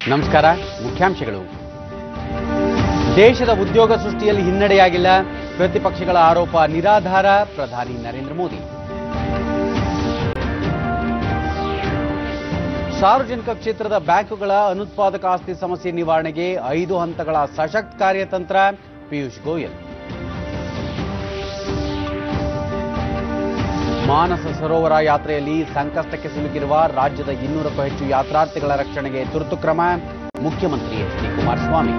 ನಮಸ್ಕಾರ ಮುಖ್ಯಾಂಶಗಳು ದೇಶದ ಉದ್ಯೋಗ ಸೃಷ್ಟಿಯಲ್ಲಿ ಹಿನ್ನಡೆಯಾಗಿಲ್ಲ ಪ್ರತಿಪಕ್ಷಗಳ ಆರೋಪ ನಿರಾಧಾರ ಪ್ರಧಾನಿ ನರೇಂದ್ರ ಮೋದಿ ಸಾರ್ವಜನಿಕ ಕ್ಷೇತ್ರದ ಬ್ಯಾಂಕುಗಳ ಅನುತ್ಪಾದಕ ಆಸ್ತಿ ಸಮಸ್ಯೆ ನಿವಾರಣೆಗೆ ಐದು ಹಂತಗಳ ಸಶಕ್ತ ಕಾರ್ಯತಂತ್ರ ಪಿಯೂಷ್ ಗೋಯಲ್ ಮಾನಸ ಸರೋವರ ಯಾತ್ರೆಯಲ್ಲಿ ಸಂಕಷ್ಟಕ್ಕೆ ಸಿಲುಕಿರುವ ರಾಜ್ಯದ ಇನ್ನೂರಕ್ಕೂ ಹೆಚ್ಚು ಯಾತ್ರಾರ್ಥಿಗಳ ರಕ್ಷಣೆಗೆ ತುರ್ತು ಕ್ರಮ ಮುಖ್ಯಮಂತ್ರಿ ಎಚ್ ಡಿ ಕುಮಾರಸ್ವಾಮಿ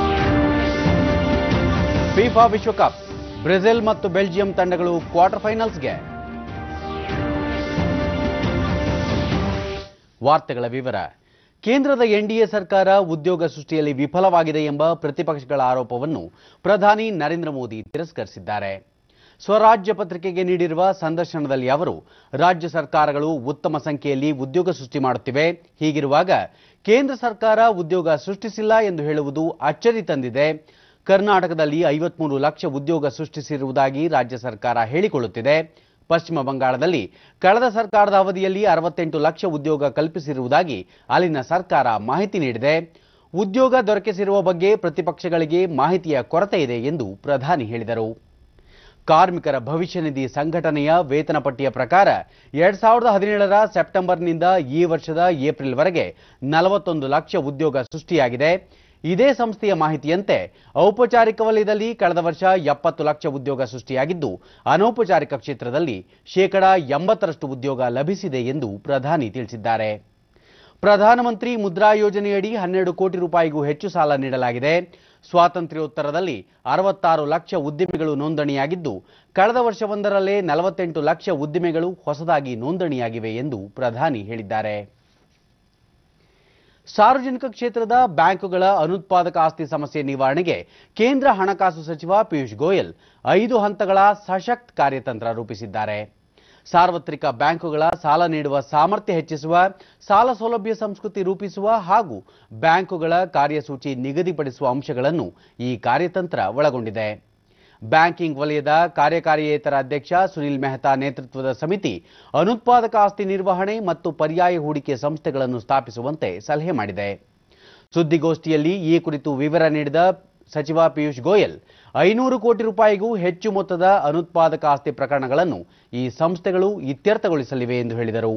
ಫಿಫಾ ವಿಶ್ವಕಪ್ ಬ್ರೆಜಿಲ್ ಮತ್ತು ಬೆಲ್ಜಿಯಂ ತಂಡಗಳು ಕ್ವಾರ್ಟರ್ ಫೈನಲ್ಸ್ಗೆ ವಾರ್ತೆಗಳ ವಿವರ ಕೇಂದ್ರದ ಎನ್ಡಿಎ ಸರ್ಕಾರ ಉದ್ಯೋಗ ಸೃಷ್ಟಿಯಲ್ಲಿ ವಿಫಲವಾಗಿದೆ ಎಂಬ ಪ್ರತಿಪಕ್ಷಗಳ ಆರೋಪವನ್ನು ಪ್ರಧಾನಿ ನರೇಂದ್ರ ಮೋದಿ ತಿರಸ್ಕರಿಸಿದ್ದಾರೆ ಸ್ವರಾಜ್ಯ ಪತ್ರಿಕೆಗೆ ನೀಡಿರುವ ಸಂದರ್ಶನದಲ್ಲಿ ಅವರು ರಾಜ್ಯ ಸರ್ಕಾರಗಳು ಉತ್ತಮ ಸಂಖ್ಯೆಯಲ್ಲಿ ಉದ್ಯೋಗ ಸೃಷ್ಟಿ ಮಾಡುತ್ತಿವೆ ಹೀಗಿರುವಾಗ ಕೇಂದ್ರ ಸರ್ಕಾರ ಉದ್ಯೋಗ ಸೃಷ್ಟಿಸಿಲ್ಲ ಎಂದು ಹೇಳುವುದು ಅಚ್ಚರಿ ತಂದಿದೆ ಕರ್ನಾಟಕದಲ್ಲಿ ಐವತ್ಮೂರು ಲಕ್ಷ ಉದ್ಯೋಗ ಸೃಷ್ಟಿಸಿರುವುದಾಗಿ ರಾಜ್ಯ ಸರ್ಕಾರ ಹೇಳಿಕೊಳ್ಳುತ್ತಿದೆ ಪಶ್ಚಿಮ ಬಂಗಾಳದಲ್ಲಿ ಕಳೆದ ಸರ್ಕಾರದ ಅವಧಿಯಲ್ಲಿ ಅರವತ್ತೆಂಟು ಲಕ್ಷ ಉದ್ಯೋಗ ಕಲ್ಪಿಸಿರುವುದಾಗಿ ಅಲ್ಲಿನ ಸರ್ಕಾರ ಮಾಹಿತಿ ನೀಡಿದೆ ಉದ್ಯೋಗ ದೊರಕಿಸಿರುವ ಬಗ್ಗೆ ಪ್ರತಿಪಕ್ಷಗಳಿಗೆ ಮಾಹಿತಿಯ ಕೊರತೆ ಇದೆ ಎಂದು ಪ್ರಧಾನಿ ಹೇಳಿದರು ಕಾರ್ಮಿಕರ ಭವಿಷ್ಯ ನಿಧಿ ಸಂಘಟನೆಯ ವೇತನ ಪಟ್ಟಿಯ ಪ್ರಕಾರ ಎರಡ್ ಸಾವಿರದ ಹದಿನೇಳರ ಸೆಪ್ಟೆಂಬರ್ನಿಂದ ಈ ವರ್ಷದ ಏಪ್ರಿಲ್ವರೆಗೆ ನಲವತ್ತೊಂದು ಲಕ್ಷ ಉದ್ಯೋಗ ಸೃಷ್ಟಿಯಾಗಿದೆ ಇದೇ ಸಂಸ್ಥೆಯ ಮಾಹಿತಿಯಂತೆ ಔಪಚಾರಿಕ ವಲಯದಲ್ಲಿ ಕಳೆದ ವರ್ಷ ಎಪ್ಪತ್ತು ಲಕ್ಷ ಉದ್ಯೋಗ ಸೃಷ್ಟಿಯಾಗಿದ್ದು ಅನೌಪಚಾರಿಕ ಕ್ಷೇತ್ರದಲ್ಲಿ ಶೇಕಡಾ ಎಂಬತ್ತರಷ್ಟು ಉದ್ಯೋಗ ಲಭಿಸಿದೆ ಎಂದು ಪ್ರಧಾನಿ ತಿಳಿಸಿದ್ದಾರೆ ಪ್ರಧಾನಮಂತ್ರಿ ಮುದ್ರಾ ಯೋಜನೆಯಡಿ ಹನ್ನೆರಡು ಕೋಟಿ ರೂಪಾಯಿಗೂ ಹೆಚ್ಚು ಸಾಲ ನೀಡಲಾಗಿದೆ ಸ್ವಾತಂತ್ರ್ಯೋತ್ತರದಲ್ಲಿ ಅರವತ್ತಾರು ಲಕ್ಷ ಉದ್ದಿಮೆಗಳು ನೋಂದಣಿಯಾಗಿದ್ದು ಕಳೆದ ವರ್ಷವೊಂದರಲ್ಲೇ ನಲವತ್ತೆಂಟು ಲಕ್ಷ ಉದ್ದಿಮೆಗಳು ಹೊಸದಾಗಿ ನೋಂದಣಿಯಾಗಿವೆ ಎಂದು ಪ್ರಧಾನಿ ಹೇಳಿದ್ದಾರೆ ಸಾರ್ವಜನಿಕ ಕ್ಷೇತ್ರದ ಬ್ಯಾಂಕುಗಳ ಅನುತ್ಪಾದಕ ಆಸ್ತಿ ಸಮಸ್ಯೆ ನಿವಾರಣೆಗೆ ಕೇಂದ್ರ ಹಣಕಾಸು ಸಚಿವ ಪಿಯೂಷ್ ಗೋಯಲ್ ಐದು ಹಂತಗಳ ಸಶಕ್ತ ಕಾರ್ಯತಂತ್ರ ರೂಪಿಸಿದ್ದಾರೆ ಸಾರ್ವತ್ರಿಕ ಬ್ಯಾಂಕುಗಳ ಸಾಲ ನೀಡುವ ಸಾಮರ್ಥ್ಯ ಹೆಚ್ಚಿಸುವ ಸಾಲ ಸೌಲಭ್ಯ ಸಂಸ್ಕೃತಿ ರೂಪಿಸುವ ಹಾಗೂ ಬ್ಯಾಂಕುಗಳ ಕಾರ್ಯಸೂಚಿ ನಿಗದಿಪಡಿಸುವ ಅಂಶಗಳನ್ನು ಈ ಕಾರ್ಯತಂತ್ರ ಒಳಗೊಂಡಿದೆ ಬ್ಯಾಂಕಿಂಗ್ ವಲಯದ ಕಾರ್ಯಕಾರಿಯೇತರ ಅಧ್ಯಕ್ಷ ಸುನಿಲ್ ಮೆಹ್ತಾ ನೇತೃತ್ವದ ಸಮಿತಿ ಅನುತ್ಪಾದಕ ಆಸ್ತಿ ನಿರ್ವಹಣೆ ಮತ್ತು ಪರ್ಯಾಯ ಹೂಡಿಕೆ ಸಂಸ್ಥೆಗಳನ್ನು ಸ್ಥಾಪಿಸುವಂತೆ ಸಲಹೆ ಮಾಡಿದೆ ಸುದ್ದಿಗೋಷ್ಠಿಯಲ್ಲಿ ಈ ಕುರಿತು ವಿವರ ನೀಡಿದ ಸಚಿವ ಪಿಯೂಷ್ ಗೋಯಲ್ ಐನೂರು ಕೋಟಿ ರೂಪಾಯಿಗೂ ಹೆಚ್ಚು ಮೊತ್ತದ ಅನುತ್ಪಾದಕ ಆಸ್ತಿ ಪ್ರಕರಣಗಳನ್ನು ಈ ಸಂಸ್ಥೆಗಳು ಇತ್ಯರ್ಥಗೊಳಿಸಲಿವೆ ಎಂದು ಹೇಳಿದರು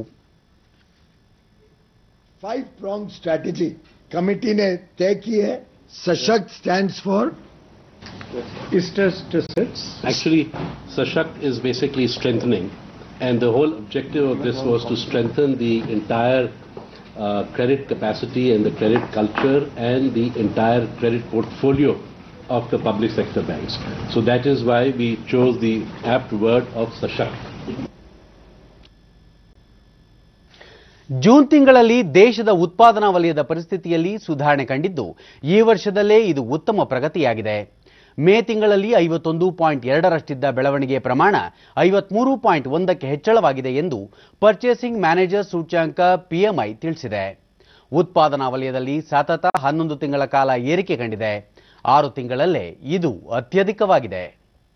फाइव प्रॉन्ग स्ट्रैटेजी कमेटी ने तय की है Sashakt stands for stressed assets. Actually, Sashakt is basically strengthening, and the whole objective of this was to strengthen the entire uh, credit capacity and the credit culture and the entire credit portfolio of the public sector banks. So that is why we chose the apt word of Sashakt. June ತಿಂಗಳಲ್ಲಿ ದೇಶದ ಉತ್ಪಾದನಾ ವಲಯದ ಪರಿಸ್ಥಿತಿಯಲ್ಲಿ ಸುಧಾರಣೆ ಕಂಡಿದ್ದು ಈ ವರ್ಷದಲ್ಲೇ ಇದು ಉತ್ತಮ ಪ್ರಗತಿಯಾಗಿದೆ ಮೇ ತಿಂಗಳಲ್ಲಿ ಐವತ್ತೊಂದು ಪಾಯಿಂಟ್ ಎರಡರಷ್ಟಿದ್ದ ಬೆಳವಣಿಗೆ ಪ್ರಮಾಣ ಐವತ್ಮೂರು ಪಾಯಿಂಟ್ ಒಂದಕ್ಕೆ ಹೆಚ್ಚಳವಾಗಿದೆ ಎಂದು ಪರ್ಚೇಸಿಂಗ್ ಮ್ಯಾನೇಜರ್ ಸೂಚ್ಯಾಂಕ ಪಿಎಂಐ ತಿಳಿಸಿದೆ ಉತ್ಪಾದನಾ ವಲಯದಲ್ಲಿ ಸತತ ಹನ್ನೊಂದು ತಿಂಗಳ ಕಾಲ ಏರಿಕೆ ಕಂಡಿದೆ ಆರು ತಿಂಗಳಲ್ಲೇ ಇದು ಅತ್ಯಧಿಕವಾಗಿದೆ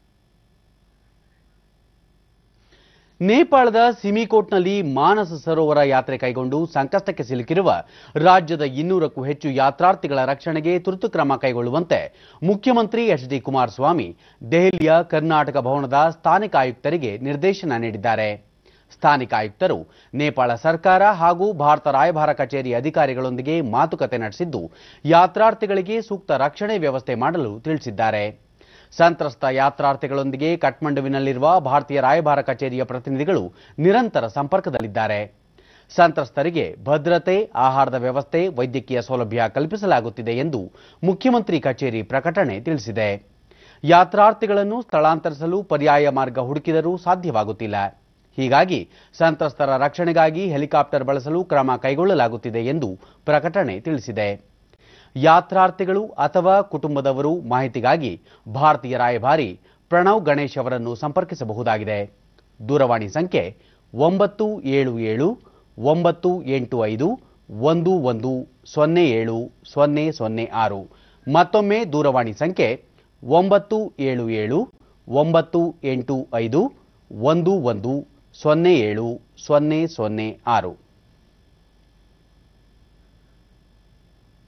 ನೇಪಾಳದ ಸಿಮಿಕೋಟ್ನಲ್ಲಿ ಮಾನಸ ಸರೋವರ ಯಾತ್ರೆ ಕೈಗೊಂಡು ಸಂಕಷ್ಟಕ್ಕೆ ಸಿಲುಕಿರುವ ರಾಜ್ಯದ ಇನ್ನೂರಕ್ಕೂ ಹೆಚ್ಚು ಯಾತ್ರಾರ್ಥಿಗಳ ರಕ್ಷಣೆಗೆ ತುರ್ತು ಕ್ರಮ ಕೈಗೊಳ್ಳುವಂತೆ ಮುಖ್ಯಮಂತ್ರಿ ಎಚ್ ಡಿ ಕುಮಾರಸ್ವಾಮಿ ದೆಹಲಿಯ ಕರ್ನಾಟಕ ಭವನದ ಸ್ಥಾನಿಕ ಆಯುಕ್ತರಿಗೆ ನಿರ್ದೇಶನ ನೀಡಿದ್ದಾರೆ ಸ್ಥಾನಿಕ ಆಯುಕ್ತರು ನೇಪಾಳ ಸರ್ಕಾರ ಹಾಗೂ ಭಾರತ ರಾಯಭಾರ ಕಚೇರಿ ಅಧಿಕಾರಿಗಳೊಂದಿಗೆ ಮಾತುಕತೆ ನಡೆಸಿದ್ದು ಯಾತ್ರಾರ್ಥಿಗಳಿಗೆ ಸೂಕ್ತ ರಕ್ಷಣೆ ವ್ಯವಸ್ಥೆ ಮಾಡಲು ತಿಳಿಸಿದ್ದಾರೆ ಸಂತ್ರಸ್ತ ಯಾತ್ರಾರ್ಥಿಗಳೊಂದಿಗೆ ಕಠ್ಮಂಡುವಿನಲ್ಲಿರುವ ಭಾರತೀಯ ರಾಯಭಾರ ಕಚೇರಿಯ ಪ್ರತಿನಿಧಿಗಳು ನಿರಂತರ ಸಂಪರ್ಕದಲ್ಲಿದ್ದಾರೆ ಸಂತ್ರಸ್ತರಿಗೆ ಭದ್ರತೆ ಆಹಾರದ ವ್ಯವಸ್ಥೆ ವೈದ್ಯಕೀಯ ಸೌಲಭ್ಯ ಕಲ್ಪಿಸಲಾಗುತ್ತಿದೆ ಎಂದು ಮುಖ್ಯಮಂತ್ರಿ ಕಚೇರಿ ಪ್ರಕಟಣೆ ತಿಳಿಸಿದೆ ಯಾತ್ರಾರ್ಥಿಗಳನ್ನು ಸ್ಥಳಾಂತರಿಸಲು ಪರ್ಯಾಯ ಮಾರ್ಗ ಹುಡುಕಿದರೂ ಸಾಧ್ಯವಾಗುತ್ತಿಲ್ಲ ಹೀಗಾಗಿ ಸಂತ್ರಸ್ತರ ರಕ್ಷಣೆಗಾಗಿ ಹೆಲಿಕಾಪ್ಟರ್ ಬಳಸಲು ಕ್ರಮ ಕೈಗೊಳ್ಳಲಾಗುತ್ತಿದೆ ಎಂದು ಪ್ರಕಟಣೆ ತಿಳಿಸಿದೆ ಯಾತ್ರಾರ್ಥಿಗಳು ಅಥವಾ ಕುಟುಂಬದವರು ಮಾಹಿತಿಗಾಗಿ ಭಾರತೀಯ ರಾಯಭಾರಿ ಪ್ರಣವ್ ಗಣೇಶ್ ಅವರನ್ನು ಸಂಪರ್ಕಿಸಬಹುದಾಗಿದೆ ದೂರವಾಣಿ ಸಂಖ್ಯೆ ಒಂಬತ್ತು ಏಳು ಏಳು ಒಂಬತ್ತು ಎಂಟು ಐದು ಒಂದು ಒಂದು ಸೊನ್ನೆ ಏಳು ಸೊನ್ನೆ ಸೊನ್ನೆ ಆರು ಮತ್ತೊಮ್ಮೆ ದೂರವಾಣಿ ಸಂಖ್ಯೆ ಒಂಬತ್ತು ಏಳು ಏಳು ಒಂಬತ್ತು ಎಂಟು ಐದು ಒಂದು ಒಂದು ಸೊನ್ನೆ ಏಳು ಸೊನ್ನೆ ಸೊನ್ನೆ ಆರು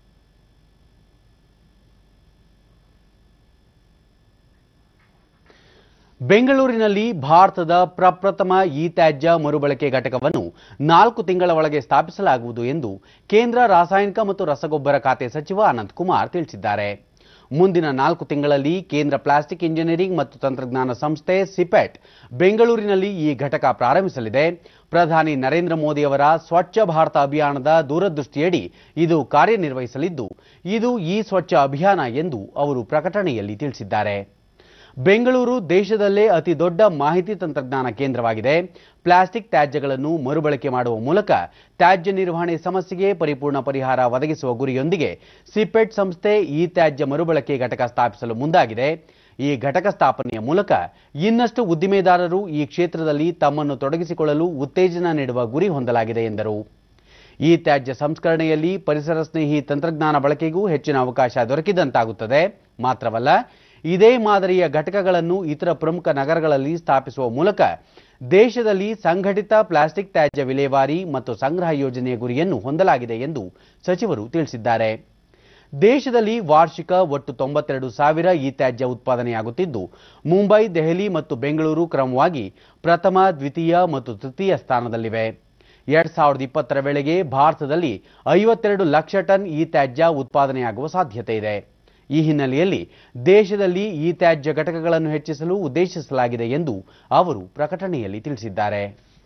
ಬೆಂಗಳೂರಿನಲ್ಲಿ ಭಾರತದ ಪ್ರಪ್ರಥಮ ಇ ತ್ಯಾಜ್ಯ ಮರುಬಳಕೆ ಘಟಕವನ್ನು ನಾಲ್ಕು ತಿಂಗಳ ಒಳಗೆ ಸ್ಥಾಪಿಸಲಾಗುವುದು ಎಂದು ಕೇಂದ್ರ ರಾಸಾಯನಿಕ ಮತ್ತು ರಸಗೊಬ್ಬರ ಖಾತೆ ಸಚಿವ ಅನಂತ್ ಕುಮಾರ್ ತಿಳಿಸಿದ್ದಾರೆ ಮುಂದಿನ ನಾಲ್ಕು ತಿಂಗಳಲ್ಲಿ ಕೇಂದ್ರ ಪ್ಲಾಸ್ಟಿಕ್ ಇಂಜಿನಿಯರಿಂಗ್ ಮತ್ತು ತಂತ್ರಜ್ಞಾನ ಸಂಸ್ಥೆ ಸಿಪೆಟ್ ಬೆಂಗಳೂರಿನಲ್ಲಿ ಈ ಘಟಕ ಪ್ರಾರಂಭಿಸಲಿದೆ ಪ್ರಧಾನಿ ನರೇಂದ್ರ ಮೋದಿಯವರ ಸ್ವಚ್ಛ ಭಾರತ ಅಭಿಯಾನದ ದೂರದೃಷ್ಟಿಯಡಿ ಇದು ಕಾರ್ಯನಿರ್ವಹಿಸಲಿದ್ದು ಇದು ಈ ಸ್ವಚ್ಛ ಅಭಿಯಾನ ಎಂದು ಅವರು ಪ್ರಕಟಣೆಯಲ್ಲಿ ತಿಳಿಸಿದ್ದಾರೆ ಬೆಂಗಳೂರು ದೇಶದಲ್ಲೇ ಅತಿ ದೊಡ್ಡ ಮಾಹಿತಿ ತಂತ್ರಜ್ಞಾನ ಕೇಂದ್ರವಾಗಿದೆ ಪ್ಲಾಸ್ಟಿಕ್ ತ್ಯಾಜ್ಯಗಳನ್ನು ಮರುಬಳಕೆ ಮಾಡುವ ಮೂಲಕ ತ್ಯಾಜ್ಯ ನಿರ್ವಹಣೆ ಸಮಸ್ಯೆಗೆ ಪರಿಪೂರ್ಣ ಪರಿಹಾರ ಒದಗಿಸುವ ಗುರಿಯೊಂದಿಗೆ ಸಿಪೆಟ್ ಸಂಸ್ಥೆ ಈ ತ್ಯಾಜ್ಯ ಮರುಬಳಕೆ ಘಟಕ ಸ್ಥಾಪಿಸಲು ಮುಂದಾಗಿದೆ ಈ ಘಟಕ ಸ್ಥಾಪನೆಯ ಮೂಲಕ ಇನ್ನಷ್ಟು ಉದ್ದಿಮೆದಾರರು ಈ ಕ್ಷೇತ್ರದಲ್ಲಿ ತಮ್ಮನ್ನು ತೊಡಗಿಸಿಕೊಳ್ಳಲು ಉತ್ತೇಜನ ನೀಡುವ ಗುರಿ ಹೊಂದಲಾಗಿದೆ ಎಂದರು ಈ ತ್ಯಾಜ್ಯ ಸಂಸ್ಕರಣೆಯಲ್ಲಿ ಪರಿಸರ ಸ್ನೇಹಿ ತಂತ್ರಜ್ಞಾನ ಬಳಕೆಗೂ ಹೆಚ್ಚಿನ ಅವಕಾಶ ದೊರಕಿದಂತಾಗುತ್ತದೆ ಮಾತ್ರವಲ್ಲ ಇದೇ ಮಾದರಿಯ ಘಟಕಗಳನ್ನು ಇತರ ಪ್ರಮುಖ ನಗರಗಳಲ್ಲಿ ಸ್ಥಾಪಿಸುವ ಮೂಲಕ ದೇಶದಲ್ಲಿ ಸಂಘಟಿತ ಪ್ಲಾಸ್ಟಿಕ್ ತ್ಯಾಜ್ಯ ವಿಲೇವಾರಿ ಮತ್ತು ಸಂಗ್ರಹ ಯೋಜನೆಯ ಗುರಿಯನ್ನು ಹೊಂದಲಾಗಿದೆ ಎಂದು ಸಚಿವರು ತಿಳಿಸಿದ್ದಾರೆ ದೇಶದಲ್ಲಿ ವಾರ್ಷಿಕ ಒಟ್ಟು ತೊಂಬತ್ತೆರಡು ಸಾವಿರ ಈ ತ್ಯಾಜ್ಯ ಉತ್ಪಾದನೆಯಾಗುತ್ತಿದ್ದು ಮುಂಬೈ ದೆಹಲಿ ಮತ್ತು ಬೆಂಗಳೂರು ಕ್ರಮವಾಗಿ ಪ್ರಥಮ ದ್ವಿತೀಯ ಮತ್ತು ತೃತೀಯ ಸ್ಥಾನದಲ್ಲಿವೆ ಎರಡ್ ಸಾವಿರದ ಇಪ್ಪತ್ತರ ವೇಳೆಗೆ ಭಾರತದಲ್ಲಿ ಐವತ್ತೆರಡು ಲಕ್ಷ ಟನ್ ಈ ತ್ಯಾಜ್ಯ ಉತ್ಪಾದನೆಯಾಗುವ ಸಾಧ್ಯತೆ ಇದೆ ಈ ಹಿನ್ನೆಲೆಯಲ್ಲಿ ದೇಶದಲ್ಲಿ ಈ ತ್ಯಾಜ್ಯ ಘಟಕಗಳನ್ನು ಹೆಚ್ಚಿಸಲು ಉದ್ದೇಶಿಸಲಾಗಿದೆ ಎಂದು ಅವರು ಪ್ರಕಟಣೆಯಲ್ಲಿ ತಿಳಿಸಿದ್ದಾರೆ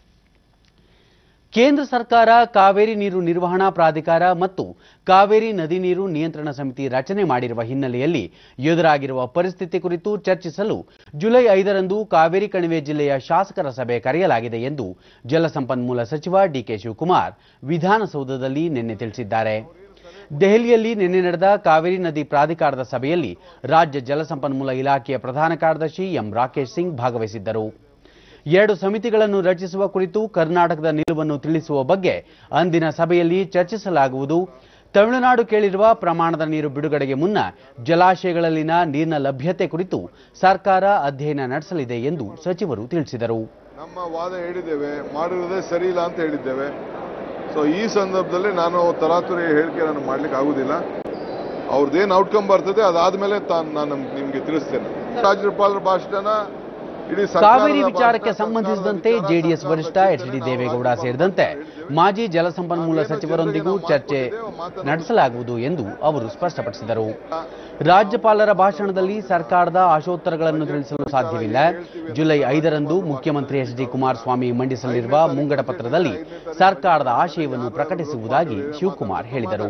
ಕೇಂದ್ರ ಸರ್ಕಾರ ಕಾವೇರಿ ನೀರು ನಿರ್ವಹಣಾ ಪ್ರಾಧಿಕಾರ ಮತ್ತು ಕಾವೇರಿ ನದಿ ನೀರು ನಿಯಂತ್ರಣ ಸಮಿತಿ ರಚನೆ ಮಾಡಿರುವ ಹಿನ್ನೆಲೆಯಲ್ಲಿ ಎದುರಾಗಿರುವ ಪರಿಸ್ಥಿತಿ ಕುರಿತು ಚರ್ಚಿಸಲು ಜುಲೈ ಐದರಂದು ಕಾವೇರಿ ಕಣಿವೆ ಜಿಲ್ಲೆಯ ಶಾಸಕರ ಸಭೆ ಕರೆಯಲಾಗಿದೆ ಎಂದು ಜಲಸಂಪನ್ಮೂಲ ಸಚಿವ ಡಿಕೆ ಶಿವಕುಮಾರ್ ವಿಧಾನಸೌಧದಲ್ಲಿ ನಿನ್ನೆ ತಿಳಿಸಿದ್ದಾರೆ ದೆಹಲಿಯಲ್ಲಿ ನಿನ್ನೆ ನಡೆದ ಕಾವೇರಿ ನದಿ ಪ್ರಾಧಿಕಾರದ ಸಭೆಯಲ್ಲಿ ರಾಜ್ಯ ಜಲಸಂಪನ್ಮೂಲ ಇಲಾಖೆಯ ಪ್ರಧಾನ ಕಾರ್ಯದರ್ಶಿ ಎಂ ರಾಕೇಶ್ ಸಿಂಗ್ ಭಾಗವಹಿಸಿದ್ದರು ಎರಡು ಸಮಿತಿಗಳನ್ನು ರಚಿಸುವ ಕುರಿತು ಕರ್ನಾಟಕದ ನಿಲುವನ್ನು ತಿಳಿಸುವ ಬಗ್ಗೆ ಅಂದಿನ ಸಭೆಯಲ್ಲಿ ಚರ್ಚಿಸಲಾಗುವುದು ತಮಿಳುನಾಡು ಕೇಳಿರುವ ಪ್ರಮಾಣದ ನೀರು ಬಿಡುಗಡೆಗೆ ಮುನ್ನ ಜಲಾಶಯಗಳಲ್ಲಿನ ನೀರಿನ ಲಭ್ಯತೆ ಕುರಿತು ಸರ್ಕಾರ ಅಧ್ಯಯನ ನಡೆಸಲಿದೆ ಎಂದು ಸಚಿವರು ತಿಳಿಸಿದರು ನಮ್ಮ ವಾದ ಹೇಳಿದ್ದೇವೆ ಮಾಡಿರೋದೇ ಸರಿ ಇಲ್ಲ ಅಂತ ಹೇಳಿದ್ದೇವೆ ಸೊ ಈ ಸಂದರ್ಭದಲ್ಲಿ ನಾನು ತರಾತುರಿ ಹೇಳಿಕೆ ನಾನು ಮಾಡ್ಲಿಕ್ಕೆ ಆಗುದಿಲ್ಲ ಅವ್ರದ್ದೇನು ಔಟ್ಕಮ್ ಬರ್ತದೆ ಅದಾದ್ಮೇಲೆ ತಾನು ನಾನು ನಿಮ್ಗೆ ತಿಳಿಸ್ತೇನೆ ರಾಜ್ಯಪಾಲರ ಭಾಷಣ ಇಡೀ ಸರ್ಕಾರದ ಕಾವೇರಿ ವಿಚಾರಕ್ಕೆ ಭಾಷಣ, ಸಂಬಂಧಿಸಿದಂತೆ ಸರ್ಕಾರದ ಜೆಡಿಎಸ್ ವಿಚಾರ, ವರಿಷ್ಠ ಸರ್ಕಾರದ ಎಚ್ ಡಿ ವಿಚಾರ, ದೇವೇಗೌಡ ನಾವು ಸೇರಿದಂತೆ ಹೇಳಿದ್ದೇವೆ. ಮಾಜಿ ಜಲಸಂಪನ್ಮೂಲ ನಾವೇನು ಸಚಿವರೊಂದಿಗೂ ಜನರಿಗೆ ನಾವು ಚರ್ಚೆ ಮಾತು ಕೊಟ್ಟಿದ್ದೇವೆ, ನಡೆಸಲಾಗುವುದು ಎಂದು ಅವರು ಸ್ಪಷ್ಟಪಡಿಸಿದರು ರಾಜ್ಯಪಾಲರ ಭಾಷಣದಲ್ಲಿ ಸರ್ಕಾರದ ಆಶೋತ್ತರಗಳನ್ನು ತಿಳಿಸಲು ಸಾಧ್ಯವಿಲ್ಲ ಜುಲೈ ಐದರಂದು ಮುಖ್ಯಮಂತ್ರಿ ಎಚ್ ಡಿ ಕುಮಾರಸ್ವಾಮಿ ಮಂಡಿಸಲಿರುವ ಮುಂಗಡ ಪತ್ರದಲ್ಲಿ ಸರ್ಕಾರದ ಆಶಯವನ್ನು ಪ್ರಕಟಿಸುವುದಾಗಿ ಶಿವಕುಮಾರ್ ಹೇಳಿದರು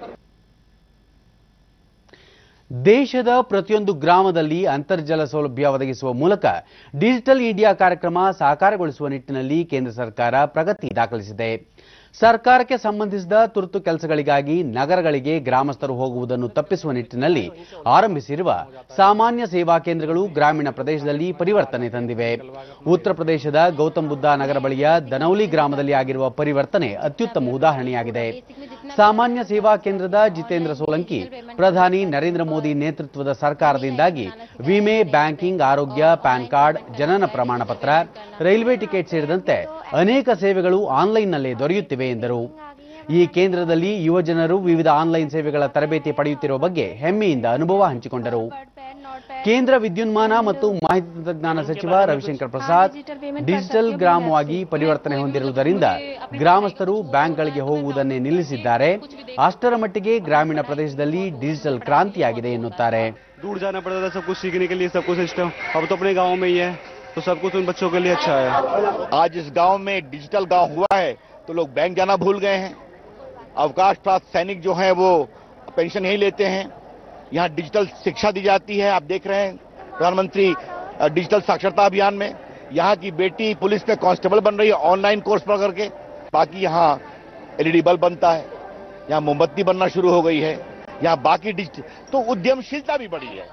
ದೇಶದ ಪ್ರತಿಯೊಂದು ಗ್ರಾಮದಲ್ಲಿ ಅಂತರ್ಜಲ ಸೌಲಭ್ಯ ಒದಗಿಸುವ ಮೂಲಕ ಡಿಜಿಟಲ್ ಇಂಡಿಯಾ ಕಾರ್ಯಕ್ರಮ ಸಾಕಾರಗೊಳಿಸುವ ನಿಟ್ಟಿನಲ್ಲಿ ಕೇಂದ್ರ ಸರ್ಕಾರ ಪ್ರಗತಿ ದಾಖಲಿಸಿದೆ ಸರ್ಕಾರಕ್ಕೆ ಸಂಬಂಧಿಸಿದ ತುರ್ತು ಕೆಲಸಗಳಿಗಾಗಿ ನಗರಗಳಿಗೆ ಗ್ರಾಮಸ್ಥರು ಹೋಗುವುದನ್ನು ತಪ್ಪಿಸುವ ನಿಟ್ಟಿನಲ್ಲಿ ಆರಂಭಿಸಿರುವ ಸಾಮಾನ್ಯ ಸೇವಾ ಕೇಂದ್ರಗಳು ಗ್ರಾಮೀಣ ಪ್ರದೇಶದಲ್ಲಿ ಪರಿವರ್ತನೆ ತಂದಿವೆ ಉತ್ತರ ಪ್ರದೇಶದ ಗೌತಮ್ ಬುದ್ಧ ನಗರ ಬಳಿಯ ದನೌಲಿ ಗ್ರಾಮದಲ್ಲಿ ಆಗಿರುವ ಪರಿವರ್ತನೆ ಅತ್ಯುತ್ತಮ ಉದಾಹರಣೆಯಾಗಿದೆ ಸಾಮಾನ್ಯ ಸೇವಾ ಕೇಂದ್ರದ ಜಿತೇಂದ್ರ ಸೋಲಂಕಿ ಪ್ರಧಾನಿ ನರೇಂದ್ರ ಮೋದಿ ನೇತೃತ್ವದ ಸರ್ಕಾರದಿಂದಾಗಿ ವಿಮೆ ಬ್ಯಾಂಕಿಂಗ್ ಆರೋಗ್ಯ ಪ್ಯಾನ್ ಕಾರ್ಡ್ ಜನನ ಪ್ರಮಾಣ ಪತ್ರ ರೈಲ್ವೆ ಟಿಕೆಟ್ ಸೇರಿದಂತೆ ಅನೇಕ ಸೇವೆಗಳು ಆನ್ಲೈನ್ನಲ್ಲೇ ದೊರೆಯುತ್ತಿವೆ ಎಂದರು ಈ ಕೇಂದ್ರದಲ್ಲಿ ಯುವಜನರು ವಿವಿಧ ಆನ್ಲೈನ್ ಸೇವೆಗಳ ತರಬೇತಿ ಪಡೆಯುತ್ತಿರುವ ಬಗ್ಗೆ ಹೆಮ್ಮೆಯಿಂದ ಅನುಭವ ಹಂಚಿಕೊಂಡರು ಕೇಂದ್ರ ವಿದ್ಯುನ್ಮಾನ ಮತ್ತು ಮಾಹಿತಿ ತಂತ್ರಜ್ಞಾನ ಸಚಿವ ರವಿಶಂಕರ್ ಪ್ರಸಾದ್ ಡಿಜಿಟಲ್ ಗ್ರಾಮವಾಗಿ ಪರಿವರ್ತನೆ ಹೊಂದಿರುವುದರಿಂದ ಗ್ರಾಮಸ್ಥರು ಬ್ಯಾಂಕ್ಗಳಿಗೆ ಹೋಗುವುದನ್ನೇ ನಿಲ್ಲಿಸಿದ್ದಾರೆ ಅಷ್ಟರ ಮಟ್ಟಿಗೆ ಗ್ರಾಮೀಣ ಪ್ರದೇಶದಲ್ಲಿ ಡಿಜಿಟಲ್ ಕ್ರಾಂತಿಯಾಗಿದೆ ಎನ್ನುತ್ತಾರೆ दूर जाना पड़ता था सब कुछ सीखने के लिए सब कुछ सिस्टम अब तो अपने गांव में ही है तो सब कुछ उन बच्चों के लिए अच्छा है आज इस गांव में डिजिटल गांव हुआ है तो लोग बैंक जाना भूल गए हैं अवकाश प्राप्त सैनिक जो हैं वो पेंशन यही लेते हैं यहाँ डिजिटल शिक्षा दी जाती है आप देख रहे हैं प्रधानमंत्री अ, डिजिटल साक्षरता अभियान में यहाँ की बेटी पुलिस में कांस्टेबल बन रही है ऑनलाइन कोर्स पढ़ करके बाकी यहाँ एलईडी बल्ब बनता है यहाँ मोमबत्ती बनना शुरू हो गई है यहाँ बाकी डिजिटल तो उद्यमशीलता भी बढ़ी है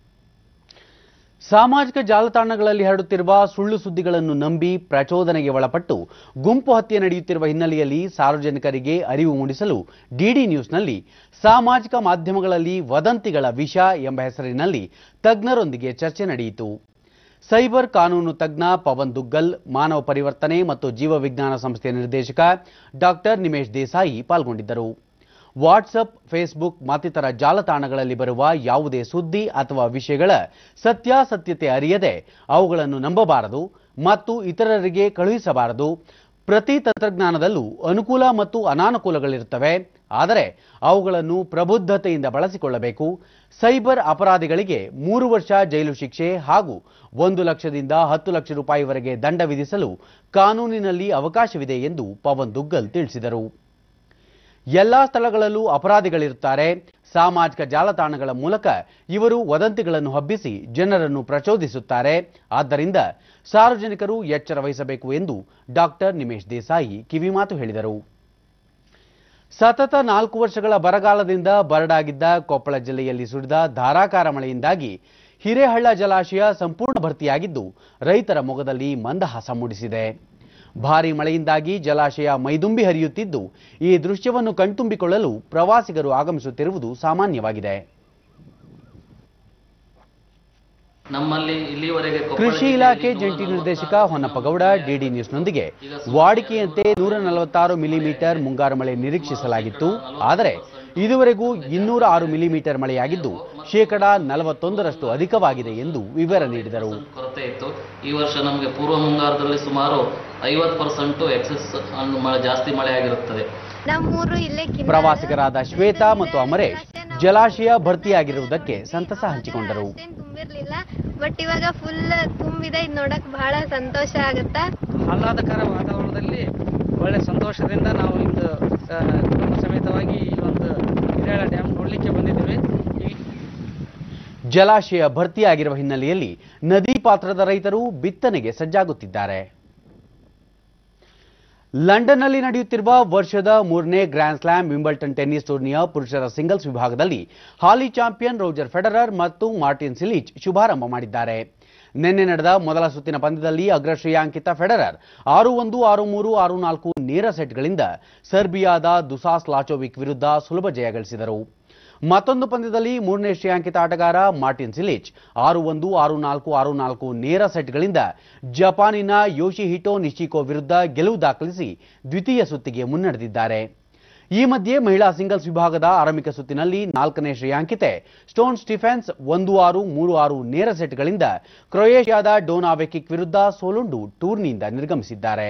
ಸಾಮಾಜಿಕ ಜಾಲತಾಣಗಳಲ್ಲಿ ಹರಡುತ್ತಿರುವ ಸುಳ್ಳು ಸುದ್ದಿಗಳನ್ನು ನಂಬಿ ಪ್ರಚೋದನೆಗೆ ಒಳಪಟ್ಟು ಗುಂಪು ಹತ್ಯೆ ನಡೆಯುತ್ತಿರುವ ಹಿನ್ನೆಲೆಯಲ್ಲಿ ಸಾರ್ವಜನಿಕರಿಗೆ ಅರಿವು ಮೂಡಿಸಲು ಡಿಡಿ ನ್ಯೂಸ್ನಲ್ಲಿ ಸಾಮಾಜಿಕ ಮಾಧ್ಯಮಗಳಲ್ಲಿ ವದಂತಿಗಳ ವಿಷ ಎಂಬ ಹೆಸರಿನಲ್ಲಿ ತಜ್ಞರೊಂದಿಗೆ ಚರ್ಚೆ ನಡೆಯಿತು ಸೈಬರ್ ಕಾನೂನು ತಜ್ಞ ಪವನ್ ದುಗ್ಗಲ್ ಮಾನವ ಪರಿವರ್ತನೆ ಮತ್ತು ಜೀವವಿಜ್ಞಾನ ಸಂಸ್ಥೆಯ ನಿರ್ದೇಶಕ ಡಾಕ್ಟರ್ ನಿಮೇಶ್ ದೇಸಾಯಿ ಪಾಲ್ಗೊಂಡಿದ್ದರು ವಾಟ್ಸಪ್ ಫೇಸ್ಬುಕ್ ಮತ್ತಿತರ ಜಾಲತಾಣಗಳಲ್ಲಿ ಬರುವ ಯಾವುದೇ ಸುದ್ದಿ ಅಥವಾ ವಿಷಯಗಳ ಸತ್ಯಾಸತ್ಯತೆ ಅರಿಯದೆ ಅವುಗಳನ್ನು ನಂಬಬಾರದು ಮತ್ತು ಇತರರಿಗೆ ಕಳುಹಿಸಬಾರದು ಪ್ರತಿ ತಂತ್ರಜ್ಞಾನದಲ್ಲೂ ಅನುಕೂಲ ಮತ್ತು ಅನಾನುಕೂಲಗಳಿರುತ್ತವೆ ಆದರೆ ಅವುಗಳನ್ನು ಪ್ರಬುದ್ಧತೆಯಿಂದ ಬಳಸಿಕೊಳ್ಳಬೇಕು ಸೈಬರ್ ಅಪರಾಧಿಗಳಿಗೆ ಮೂರು ವರ್ಷ ಜೈಲು ಶಿಕ್ಷೆ ಹಾಗೂ ಒಂದು ಲಕ್ಷದಿಂದ ಹತ್ತು ಲಕ್ಷ ರೂಪಾಯಿವರೆಗೆ ದಂಡ ವಿಧಿಸಲು ಕಾನೂನಿನಲ್ಲಿ ಅವಕಾಶವಿದೆ ಎಂದು ಪವನ್ ದುಗ್ಗಲ್ ತಿಳಿಸಿದರು ಎಲ್ಲಾ ಸ್ಥಳಗಳಲ್ಲೂ ಅಪರಾಧಿಗಳಿರುತ್ತಾರೆ ಸಾಮಾಜಿಕ ಜಾಲತಾಣಗಳ ಮೂಲಕ ಇವರು ವದಂತಿಗಳನ್ನು ಹಬ್ಬಿಸಿ ಜನರನ್ನು ಪ್ರಚೋದಿಸುತ್ತಾರೆ ಆದ್ದರಿಂದ ಸಾರ್ವಜನಿಕರು ಎಚ್ಚರ ವಹಿಸಬೇಕು ಎಂದು ಡಾಕ್ಟರ್ ನಿಮೇಶ್ ದೇಸಾಯಿ ಕಿವಿಮಾತು ಹೇಳಿದರು ಸತತ ನಾಲ್ಕು ವರ್ಷಗಳ ಬರಗಾಲದಿಂದ ಬರಡಾಗಿದ್ದ ಕೊಪ್ಪಳ ಜಿಲ್ಲೆಯಲ್ಲಿ ಸುರಿದ ಧಾರಾಕಾರ ಮಳೆಯಿಂದಾಗಿ ಹಿರೇಹಳ್ಳ ಜಲಾಶಯ ಸಂಪೂರ್ಣ ಭರ್ತಿಯಾಗಿದ್ದು ರೈತರ ಮೊಗದಲ್ಲಿ ಮಂದಹಾಸ ಮೂಡಿಸಿದೆ ಭಾರಿ ಮಳೆಯಿಂದಾಗಿ ಜಲಾಶಯ ಮೈದುಂಬಿ ಹರಿಯುತ್ತಿದ್ದು ಈ ದೃಶ್ಯವನ್ನು ಕಣ್ತುಂಬಿಕೊಳ್ಳಲು ಪ್ರವಾಸಿಗರು ಆಗಮಿಸುತ್ತಿರುವುದು ಸಾಮಾನ್ಯವಾಗಿದೆ ನಮ್ಮಲ್ಲಿ ಇಲ್ಲಿವರೆಗೆ ಕೊಪ್ಪಳ ಕೃಷಿ ಜಿಲ್ಲೆಯಲ್ಲಿ ಇಲಾಖೆ ನೂರ ಜಂಟಿ ನಿರ್ದೇಶಕ ನಲವತ್ತಾರು ಹೊನ್ನಪ್ಪಗೌಡ ಡಿಡಿ ನ್ಯೂಸ್ನೊಂದಿಗೆ ವಾಡಿಕೆಯಂತೆ ನೂರ ನಲವತ್ತಾರು ಮಿಲಿಮೀಟರ್ ಮುಂಗಾರು ಮಳೆ ನಿರೀಕ್ಷಿಸಲಾಗಿತ್ತು ಆದರೆ ಇದುವರೆಗೂ ಇನ್ನೂರ ಆರು ಮಿಲಿಮೀಟರ್ ಮಳೆಯಾಗಿದ್ದು ಶೇಕಡಾ ನಲವತ್ತೊಂದರಷ್ಟು ಅಧಿಕವಾಗಿದೆ ಎಂದು ವಿವರ ನೀಡಿದರು ಕೊರತೆ ಇತ್ತು ಈ ವರ್ಷ ನಮಗೆ ಪೂರ್ವ ಮುಂಗಾರದಲ್ಲಿ ಸುಮಾರು ಐವತ್ತು ಪರ್ಸೆಂಟ್ ಎಕ್ಸೆಸ್ ಮಳೆ ಜಾಸ್ತಿ ಮಳೆ ಆಗಿರುತ್ತದೆ ನಮ್ಮೂರು ಇಲ್ಲೇ ಕಿನ್ನಾಳ. ಪ್ರವಾಸಿಗರಾದ ಶ್ವೇತಾ ಮತ್ತು ಅಮರೇಶ್ ಜಲಾಶಯ ಭರ್ತಿಯಾಗಿರುವುದಕ್ಕೆ ಸಂತಸ ಹಂಚಿಕೊಂಡರು ಅಷ್ಟೇನ್ ತುಂಬಿರ್ಲಿಲ್ಲ ಬಟ್ ಇವಾಗ ಫುಲ್ ತುಂಬಿದೆ ಇದ್ ನೋಡಕ್ ಬಹಳ ಸಂತೋಷ ಆಗತ್ತ ಆಹ್ಲಾದಕರ ವಾತಾವರಣದಲ್ಲಿ ಒಳ್ಳೆ ಸಂತೋಷದಿಂದ ನಾವು ಇಂದು ಆ, ಕುಟುಂಬ ಸಮೇತವಾಗಿ ಈ ಒಂದು ಹಿರೇಳ ಡ್ಯಾಮ್ ನೋಡಲಿಕ್ಕೆ ಬಂದಿದ್ದೀವಿ ಈ ಜಲಾಶಯ ಭರ್ತಿಯಾಗಿರುವ ಹಿನ್ನೆಲೆಯಲ್ಲಿ ನದಿ ಪಾತ್ರದ ರೈತರು ಬಿತ್ತನೆಗೆ ಸಜ್ಜಾಗುತ್ತಿದ್ದಾರೆ ಲಂಡನ್ನಲ್ಲಿ ನಡೆಯುತ್ತಿರುವ ವರ್ಷದ ಮೂರನೇ ಗ್ರ್ಯಾಂಡ್ ಸ್ಲಾಮ್ ವಿಂಬಲ್ಟನ್ ಟೆನ್ನಿಸ್ ಟೂರ್ನಿಯ ಪುರುಷರ ಸಿಂಗಲ್ಸ್ ವಿಭಾಗದಲ್ಲಿ ಹಾಲಿ ಚಾಂಪಿಯನ್ ರೋಜರ್ ಫೆಡರರ್ ಮತ್ತು ಮಾರ್ಟಿನ್ ಸಿಲಿಚ್ ಶುಭಾರಂಭ ಮಾಡಿದ್ದಾರೆ ನಿನ್ನೆ ನಡೆದ ಮೊದಲ ಸುತ್ತಿನ ಪಂದ್ಯದಲ್ಲಿ ಅಗ್ರ ಶ್ರೇಯಾಂಕಿತ ಫೆಡರರ್ ಆರು ಒಂದು ಆರು ಮೂರು ಆರು ನಾಲ್ಕು ನೇರ ಸೆಟ್ಗಳಿಂದ ಸರ್ಬಿಯಾದ ದುಸಾಸ್ ಲಾಚೋವಿಕ್ ವಿರುದ್ಧ ಸುಲಭ ಜಯ ಗಳಿಸಿದರು ಮತ್ತೊಂದು ಪಂದ್ಯದಲ್ಲಿ ಮೂರನೇ ಶ್ರೇಯಾಂಕಿತ ಆಟಗಾರ ಮಾರ್ಟಿನ್ ಸಿಲಿಚ್ ಆರು ಒಂದು ಆರು ನಾಲ್ಕು ಆರು ನಾಲ್ಕು ನೇರ ಸೆಟ್ಗಳಿಂದ ಜಪಾನಿನ ಯೋಶಿಹಿಟೋ ನಿಶಿಕೋ ವಿರುದ್ಧ ಗೆಲುವು ದಾಖಲಿಸಿ ದ್ವಿತೀಯ ಸುತ್ತಿಗೆ ಮುನ್ನಡೆದಿದ್ದಾರೆ ಈ ಮಧ್ಯೆ ಮಹಿಳಾ ಸಿಂಗಲ್ಸ್ ವಿಭಾಗದ ಆರಂಭಿಕ ಸುತ್ತಿನಲ್ಲಿ ನಾಲ್ಕನೇ ಶ್ರೇಯಾಂಕಿತೆ ಸ್ಟೋನ್ ಸ್ಟಿಫೆನ್ಸ್ ಒಂದು ಆರು ಮೂರು ಆರು ನೇರ ಸೆಟ್ಗಳಿಂದ ಕ್ರೊಯೇಷಿಯಾದ ಡೋನಾವೆಕಿಕ್ ವಿರುದ್ಧ ಸೋಲುಂಡು ಟೂರ್ನಿಯಿಂದ ನಿರ್ಗಮಿಸಿದ್ದಾರೆ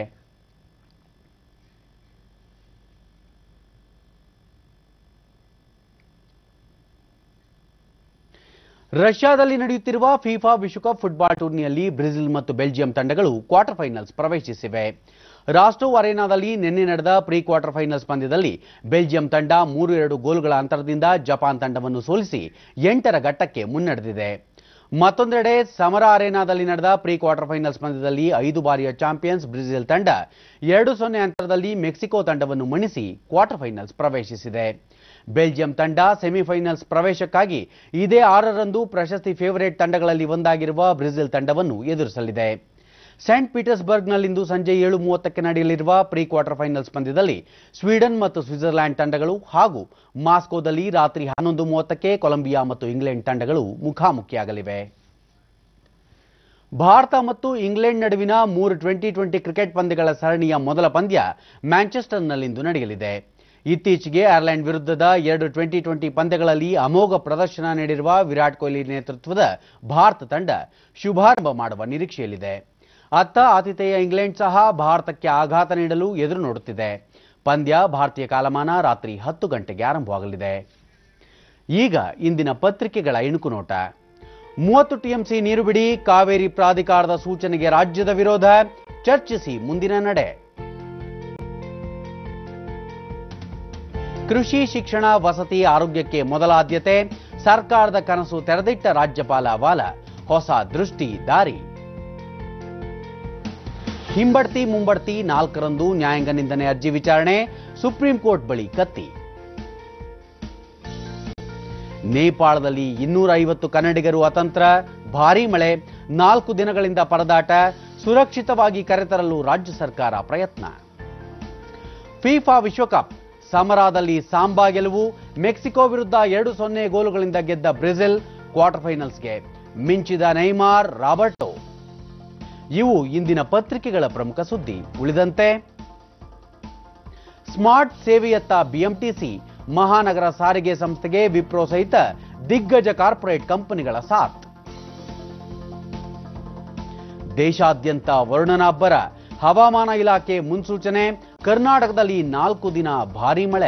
ರಷ್ಯಾದಲ್ಲಿ ನಡೆಯುತ್ತಿರುವ ಫಿಫಾ ವಿಶ್ವಕಪ್ ಫುಟ್ಬಾಲ್ ಟೂರ್ನಿಯಲ್ಲಿ ಬ್ರೆಜಿಲ್ ಮತ್ತು ಬೆಲ್ಜಿಯಂ ತಂಡಗಳು ಕ್ವಾರ್ಟರ್ ಫೈನಲ್ಸ್ ಪ್ರವೇಶಿಸಿವೆ ರಾಸ್ಟೋವ್ ಅರೇನಾದಲ್ಲಿ ನಿನ್ನೆ ನಡೆದ ಪ್ರೀ ಕ್ವಾರ್ಟರ್ ಫೈನಲ್ಸ್ ಪಂದ್ಯದಲ್ಲಿ ಬೆಲ್ಜಿಯಂ ತಂಡ ಮೂರು ಎರಡು ಗೋಲುಗಳ ಅಂತರದಿಂದ ಜಪಾನ್ ತಂಡವನ್ನು ಸೋಲಿಸಿ ಎಂಟರ ಘಟ್ಟಕ್ಕೆ ಮುನ್ನಡೆದಿದೆ ಮತ್ತೊಂದೆಡೆ ಸಮರ ಅರೇನಾದಲ್ಲಿ ನಡೆದ ಪ್ರೀ ಕ್ವಾರ್ಟರ್ ಫೈನಲ್ಸ್ ಪಂದ್ಯದಲ್ಲಿ ಐದು ಬಾರಿಯ ಚಾಂಪಿಯನ್ಸ್ ಬ್ರೆಜಿಲ್ ತಂಡ ಎರಡು ಸೊನ್ನೆ ಅಂತರದಲ್ಲಿ ಮೆಕ್ಸಿಕೋ ತಂಡವನ್ನು ಮಣಿಸಿ ಕ್ವಾರ್ಟರ್ ಫೈನಲ್ಸ್ ಪ್ರವೇಶಿಸಿದೆ ಬೆಲ್ಜಿಯಂ ತಂಡ ಸೆಮಿಫೈನಲ್ಸ್ ಪ್ರವೇಶಕ್ಕಾಗಿ ಇದೇ ಆರರಂದು ಪ್ರಶಸ್ತಿ ಫೇವರೇಟ್ ತಂಡಗಳಲ್ಲಿ ಒಂದಾಗಿರುವ ಬ್ರೆಜಿಲ್ ತಂಡವನ್ನು ಎದುರಿಸಲಿದೆ ಸೇಂಟ್ ಪೀಟರ್ಸ್ಬರ್ಗ್ನಲ್ಲಿಂದು ಸಂಜೆ ಏಳು ಮೂವತ್ತಕ್ಕೆ ನಡೆಯಲಿರುವ ಪ್ರೀ ಕ್ವಾರ್ಟರ್ ಫೈನಲ್ಸ್ ಪಂದ್ಯದಲ್ಲಿ ಸ್ವೀಡನ್ ಮತ್ತು ಸ್ವಿಟ್ಜರ್ಲ್ಯಾಂಡ್ ತಂಡಗಳು ಹಾಗೂ ಮಾಸ್ಕೋದಲ್ಲಿ ರಾತ್ರಿ ಹನ್ನೊಂದು ಮೂವತ್ತಕ್ಕೆ ಕೊಲಂಬಿಯಾ ಮತ್ತು ಇಂಗ್ಲೆಂಡ್ ತಂಡಗಳು ಮುಖಾಮುಖಿಯಾಗಲಿವೆ ಭಾರತ ಮತ್ತು ಇಂಗ್ಲೆಂಡ್ ನಡುವಿನ ಮೂರು ಟ್ವೆಂಟಿ ಟ್ವೆಂಟಿ ಕ್ರಿಕೆಟ್ ಪಂದ್ಯಗಳ ಸರಣಿಯ ಮೊದಲ ಪಂದ್ಯ ಮ್ಯಾಂಚೆಸ್ಟರ್ನಲ್ಲಿಂದು ನಡೆಯಲಿದೆ ಇತ್ತೀಚೆಗೆ ಐರ್ಲೆಂಡ್ ವಿರುದ್ಧದ ಎರಡು ಟ್ವೆಂಟಿ ಟ್ವೆಂಟಿ ಪಂದ್ಯಗಳಲ್ಲಿ ಅಮೋಘ ಪ್ರದರ್ಶನ ನೀಡಿರುವ ವಿರಾಟ್ ಕೊಹ್ಲಿ ನೇತೃತ್ವದ ಭಾರತ ತಂಡ ಶುಭಾರಂಭ ಮಾಡುವ ನಿರೀಕ್ಷೆಯಲ್ಲಿದೆ ಅತ್ತ ಆತಿಥೇಯ ಇಂಗ್ಲೆಂಡ್ ಸಹ ಭಾರತಕ್ಕೆ ಆಘಾತ ನೀಡಲು ಎದುರು ನೋಡುತ್ತಿದೆ ಪಂದ್ಯ ಭಾರತೀಯ ಕಾಲಮಾನ ರಾತ್ರಿ ಹತ್ತು ಗಂಟೆಗೆ ಆರಂಭವಾಗಲಿದೆ ಈಗ ಇಂದಿನ ಪತ್ರಿಕೆಗಳ ಇಣುಕು ನೋಟ ಮೂವತ್ತು ಟಿಎಂಸಿ ನೀರು ಬಿಡಿ ಕಾವೇರಿ ಪ್ರಾಧಿಕಾರದ ಸೂಚನೆಗೆ ರಾಜ್ಯದ ವಿರೋಧ ಚರ್ಚಿಸಿ ಮುಂದಿನ ನಡೆ ಕೃಷಿ ಶಿಕ್ಷಣ ವಸತಿ ಆರೋಗ್ಯಕ್ಕೆ ಮೊದಲ ಆದ್ಯತೆ ಸರ್ಕಾರದ ಕನಸು ತೆರೆದಿಟ್ಟ ರಾಜ್ಯಪಾಲ ವಾಲ ಹೊಸ ದೃಷ್ಟಿ ದಾರಿ ಹಿಂಬಡ್ತಿ ಮುಂಬಡ್ತಿ ನಾಲ್ಕರಂದು ನ್ಯಾಯಾಂಗ ನಿಂದನೆ ಅರ್ಜಿ ವಿಚಾರಣೆ ಸುಪ್ರೀಂ ಕೋರ್ಟ್ ಬಳಿ ಕತ್ತಿ ನೇಪಾಳದಲ್ಲಿ ಇನ್ನೂರ ಐವತ್ತು ಕನ್ನಡಿಗರು ಅತಂತ್ರ ಭಾರೀ ಮಳೆ ನಾಲ್ಕು ದಿನಗಳಿಂದ ಪರದಾಟ ಸುರಕ್ಷಿತವಾಗಿ ಕರೆತರಲು ರಾಜ್ಯ ಸರ್ಕಾರ ಪ್ರಯತ್ನ ಫಿಫಾ ವಿಶ್ವಕಪ್ ಸಮರಾದಲ್ಲಿ ಸಾಂಬಾ ಗೆಲುವು ಮೆಕ್ಸಿಕೋ ವಿರುದ್ಧ ಎರಡು ಸೊನ್ನೆ ಗೋಲುಗಳಿಂದ ಗೆದ್ದ ಬ್ರೆಜಿಲ್ ಕ್ವಾರ್ಟರ್ ಫೈನಲ್ಸ್ಗೆ ಮಿಂಚಿದ ನೈಮಾರ್ ರಾಬರ್ಟೋ ಇವು ಇಂದಿನ ಪತ್ರಿಕೆಗಳ ಪ್ರಮುಖ ಸುದ್ದಿ ಉಳಿದಂತೆ ಸ್ಮಾರ್ಟ್ ಸೇವೆಯತ್ತ ಬಿಎಂಟಿಸಿ ಮಹಾನಗರ ಸಾರಿಗೆ ಸಂಸ್ಥೆಗೆ ವಿಪ್ರೋ ಸಹಿತ ದಿಗ್ಗಜ ಕಾರ್ಪೊರೇಟ್ ಕಂಪನಿಗಳ ಸಾಥ್ ದೇಶಾದ್ಯಂತ ವರುಣನಾಬ್ಬರ ಹವಾಮಾನ ಇಲಾಖೆ ಮುನ್ಸೂಚನೆ ಕರ್ನಾಟಕದಲ್ಲಿ ನಾಲ್ಕು ದಿನ ಭಾರೀ ಮಳೆ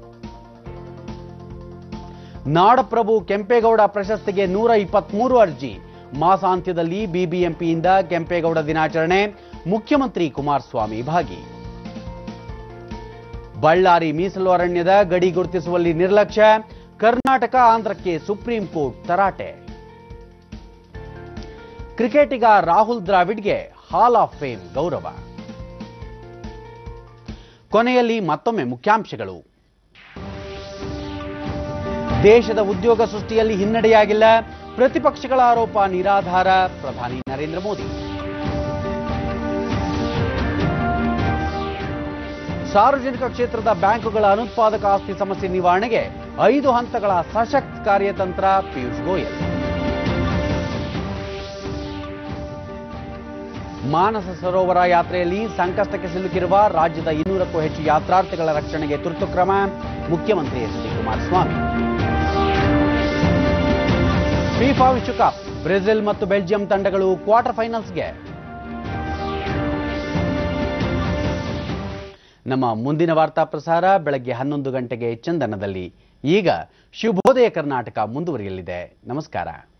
ನಾಡಪ್ರಭು ಕೆಂಪೇಗೌಡ ಪ್ರಶಸ್ತಿಗೆ ನೂರ ಇಪ್ಪತ್ಮೂರು ಅರ್ಜಿ ಮಾಸಾಂತ್ಯದಲ್ಲಿ ಬಿಬಿಎಂಪಿಯಿಂದ ಕೆಂಪೇಗೌಡ ದಿನಾಚರಣೆ ಮುಖ್ಯಮಂತ್ರಿ ಕುಮಾರಸ್ವಾಮಿ ಭಾಗಿ ಬಳ್ಳಾರಿ ಮೀಸಲು ಅರಣ್ಯದ ಗಡಿ ಗುರುತಿಸುವಲ್ಲಿ ನಿರ್ಲಕ್ಷ್ಯ ಕರ್ನಾಟಕ ಆಂಧ್ರಕ್ಕೆ ಸುಪ್ರೀಂ ಕೋರ್ಟ್ ತರಾಟೆ ಕ್ರಿಕೆಟಿಗ ರಾಹುಲ್ ದ್ರಾವಿಡ್ಗೆ ಹಾಲ್ ಆಫ್ ಫೇಮ್ ಗೌರವ ಕೊನೆಯಲ್ಲಿ ಮತ್ತೊಮ್ಮೆ ಮುಖ್ಯಾಂಶಗಳು ದೇಶದ ಉದ್ಯೋಗ ಸೃಷ್ಟಿಯಲ್ಲಿ ಹಿನ್ನಡೆಯಾಗಿಲ್ಲ ಪ್ರತಿಪಕ್ಷಗಳ ಆರೋಪ ನಿರಾಧಾರ ಪ್ರಧಾನಿ ನರೇಂದ್ರ ಮೋದಿ ಸಾರ್ವಜನಿಕ ಕ್ಷೇತ್ರದ ಬ್ಯಾಂಕುಗಳ ಅನುತ್ಪಾದಕ ಆಸ್ತಿ ಸಮಸ್ಯೆ ನಿವಾರಣೆಗೆ ಐದು ಹಂತಗಳ ಸಶಕ್ತ ಕಾರ್ಯತಂತ್ರ ಪಿಯೂಷ್ ಗೋಯಲ್ ಮಾನಸ ಸರೋವರ ಯಾತ್ರೆಯಲ್ಲಿ ಸಂಕಷ್ಟಕ್ಕೆ ಸಿಲುಕಿರುವ ರಾಜ್ಯದ ಇನ್ನೂರಕ್ಕೂ ಹೆಚ್ಚು ಯಾತ್ರಾರ್ಥಿಗಳ ರಕ್ಷಣೆಗೆ ತುರ್ತು ಕ್ರಮ ಮುಖ್ಯಮಂತ್ರಿ ಎಚ್ ಡಿ ಕುಮಾರಸ್ವಾಮಿ ಫಿಫಾ ವಿಶ್ವಕಪ್ ಬ್ರೆಜಿಲ್ ಮತ್ತು ಬೆಲ್ಜಿಯಂ ತಂಡಗಳು ಕ್ವಾರ್ಟರ್ ಫೈನಲ್ಸ್ಗೆ ನಮ್ಮ ಮುಂದಿನ ವಾರ್ತಾ ಪ್ರಸಾರ ಬೆಳಗ್ಗೆ ಹನ್ನೊಂದು ಗಂಟೆಗೆ ಚಂದನದಲ್ಲಿ ಈಗ ಶುಭೋದಯ ಕರ್ನಾಟಕ ಮುಂದುವರಿಯಲಿದೆ ನಮಸ್ಕಾರ